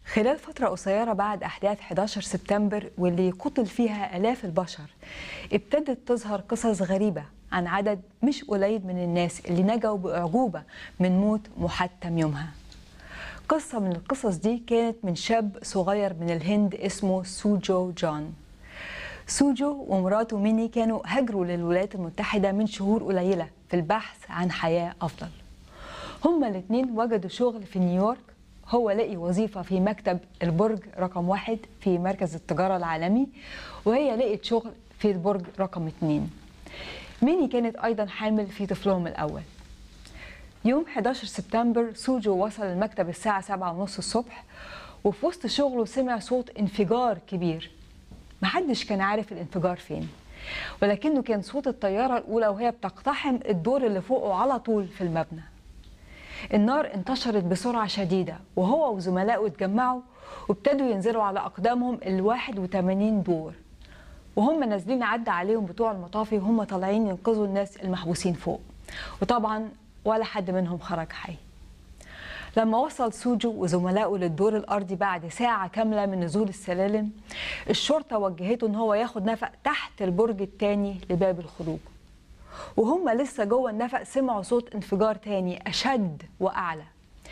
خلال فترة قصيرة بعد أحداث 11 سبتمبر واللي قتل فيها آلاف البشر ابتدت تظهر قصص غريبة عن عدد مش قليل من الناس اللي نجوا بأعجوبة من موت محتم يومها قصة من القصص دي كانت من شاب صغير من الهند اسمه سوجو جون سوجو ومراته ميني كانوا هاجروا للولايات المتحدة من شهور قليلة في البحث عن حياة أفضل هما الاثنين وجدوا شغل في نيويورك هو لقي وظيفة في مكتب البرج رقم واحد في مركز التجارة العالمي وهي لقيت شغل في البرج رقم اتنين ميني كانت أيضا حامل في طفلهم الأول يوم 11 سبتمبر سوجو وصل المكتب الساعة سبعة ونص الصبح وفي وسط شغله سمع صوت انفجار كبير محدش كان عارف الانفجار فين ولكنه كان صوت الطيارة الأولى وهي بتقتحم الدور اللي فوقه على طول في المبنى النار انتشرت بسرعة شديدة وهو وزملائه اتجمعوا وابتدوا ينزلوا على أقدامهم ال 81 دور وهم نازلين عدى عليهم بتوع المطافي وهم طالعين ينقذوا الناس المحبوسين فوق وطبعا ولا حد منهم خرج حي لما وصل سوجو وزملائه للدور الارضي بعد ساعه كامله من نزول السلالم الشرطه وجهته ان هو ياخد نفق تحت البرج الثاني لباب الخروج وهم لسه جوه النفق سمعوا صوت انفجار تاني اشد واعلى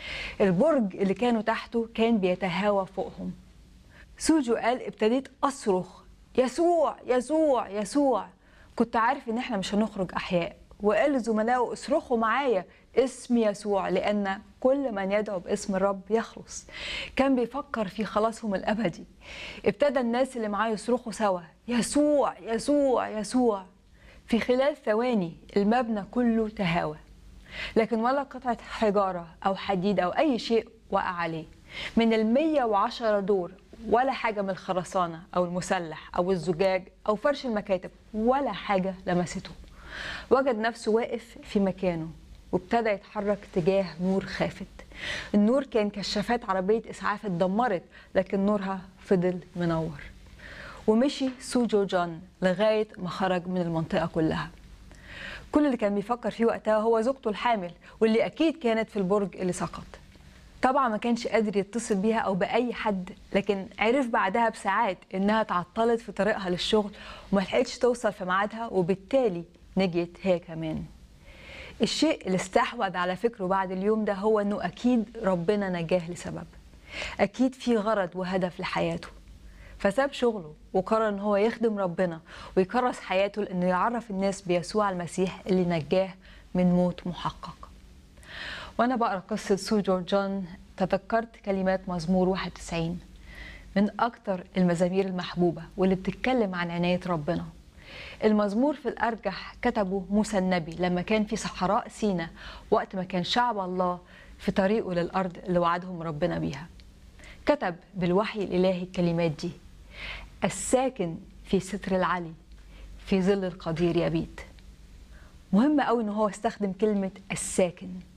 البرج اللي كانوا تحته كان بيتهاوى فوقهم سوجو قال ابتديت اصرخ يسوع يسوع يسوع كنت عارف ان احنا مش هنخرج احياء وقال لزملائه اصرخوا معايا اسم يسوع لان كل من يدعو باسم الرب يخلص كان بيفكر في خلاصهم الابدي ابتدى الناس اللي معاه يصرخوا سوا يسوع يسوع يسوع في خلال ثواني المبنى كله تهاوى لكن ولا قطعة حجارة أو حديد أو أي شيء وقع عليه من المية وعشرة دور ولا حاجة من الخرسانة أو المسلح أو الزجاج أو فرش المكاتب ولا حاجة لمسته وجد نفسه واقف في مكانه وابتدى يتحرك تجاه نور خافت النور كان كشافات عربية إسعاف اتدمرت لكن نورها فضل منور ومشي سوجو جون لغاية ما خرج من المنطقة كلها كل اللي كان بيفكر فيه وقتها هو زوجته الحامل واللي أكيد كانت في البرج اللي سقط طبعا ما كانش قادر يتصل بيها أو بأي حد لكن عرف بعدها بساعات إنها تعطلت في طريقها للشغل وما لحقتش توصل في ميعادها وبالتالي نجيت هي كمان الشيء اللي استحوذ على فكره بعد اليوم ده هو انه اكيد ربنا نجاه لسبب اكيد في غرض وهدف لحياته فساب شغله وقرر ان هو يخدم ربنا ويكرس حياته لانه يعرف الناس بيسوع المسيح اللي نجاه من موت محقق وانا بقرا قصه سوجو جون تذكرت كلمات مزمور 91 من اكتر المزامير المحبوبه واللي بتتكلم عن عنايه ربنا المزمور في الأرجح كتبه موسى النبي لما كان في صحراء سينا وقت ما كان شعب الله في طريقه للأرض اللي وعدهم ربنا بيها كتب بالوحي الإلهي الكلمات دي الساكن في ستر العلي في ظل القدير يبيت مهم قوي ان هو استخدم كلمة الساكن